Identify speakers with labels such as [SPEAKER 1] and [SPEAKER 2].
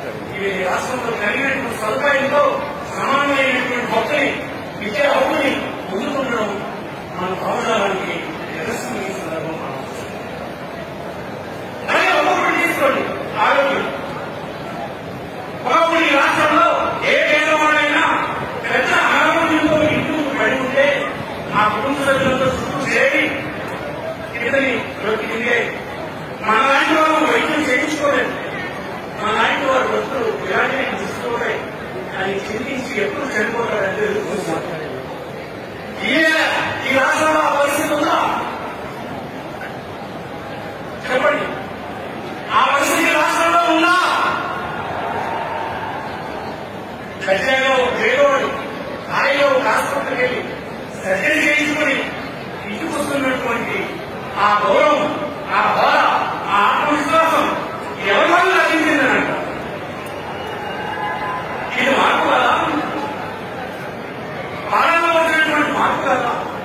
[SPEAKER 1] ఇది రాష్ట్రంలో కలిగినటువంటి సదుపాయంతో సమానమైనటువంటి భక్తుని విద్యా హక్కుని పొందుతుండడం మన భావజాలానికి నిరసన ఈ సందర్భం మనం అలాగే ఒక్కొక్కటి తీసుకోండి ఆరోగ్యం ఒకప్పుడు ఈ రాష్ట్రంలో ఏ పేదవాడైనా పెద్ద అనారోగ్యంతో ఇంటికి పడి ఉంటే ఆ కుటుంబ సభ్యులతో చుట్టూ చేరి ఇతని బ్రతికిందే మన లాంటి వారు వైద్యం చేయించుకోలేదు మన లాంటి వారు భక్తులు ఇలాంటివి తీసుకోలే అని చింతించి ఎప్పుడు చనిపోతారంటే ఈ ఈ రాష్ట్రంలో ఆ పరిస్థితి ఉందా చెప్పండి ఆ పరిస్థితి రాష్ట్రంలో ఉందా ఖచ్చితంగా ఒక పేదోడు హాయిగా ఒక హాస్పిటల్కి వెళ్ళి సర్జరీ చేయించుకుని ఇంటికి వస్తున్నటువంటి ఆ గౌరవం ఆ హోదా ఆ ఆత్మవిశ్వాసం ఎవరి వల్ల లభించిందని అంట ఇది మార్పు కదా పాలనలో వచ్చినటువంటి మార్పు కదా